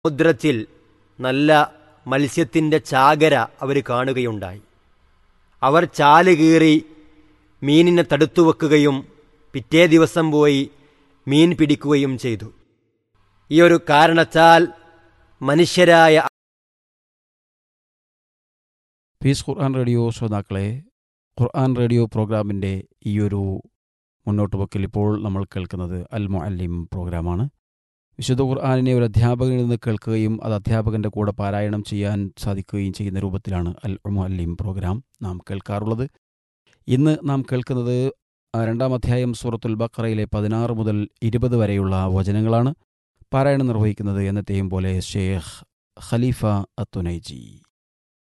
സമുദ്രത്തിൽ നല്ല മത്സ്യത്തിൻ്റെ ചാകര അവർ കാണുകയുണ്ടായി അവർ ചാല് കീറി മീനിനെ തടുത്തു വെക്കുകയും പിറ്റേ ദിവസം പോയി മീൻ പിടിക്കുകയും ചെയ്തു ഈ ഒരു കാരണത്താൽ മനുഷ്യരായ പീസ് ഖുർആൻ റേഡിയോ ശ്രോതാക്കളെ ഖുർആൻ റേഡിയോ പ്രോഗ്രാമിൻ്റെ ഈ ഒരു മുന്നോട്ട് പോക്കിൽ ഇപ്പോൾ നമ്മൾ കേൾക്കുന്നത് അൽ മുഅല്ലിം പ്രോഗ്രാമാണ് വിശുദ്ധ ഖുർആാനിനെ ഒരു അധ്യാപകനിൽ നിന്ന് കേൾക്കുകയും അത് അധ്യാപകൻ്റെ കൂടെ പാരായണം ചെയ്യാൻ സാധിക്കുകയും ചെയ്യുന്ന രൂപത്തിലാണ് അൽ മുഅല്ലിം പ്രോഗ്രാം നാം കേൾക്കാറുള്ളത് ഇന്ന് നാം കേൾക്കുന്നത് ആ രണ്ടാം അധ്യായം സൂറത്തുൽ ബക്കറയിലെ പതിനാറ് മുതൽ ഇരുപത് വരെയുള്ള വചനങ്ങളാണ് പാരായണം നിർവഹിക്കുന്നത് എന്നത്തെയും പോലെ ഷേഖ് ഖലീഫ അത്തുനൈജി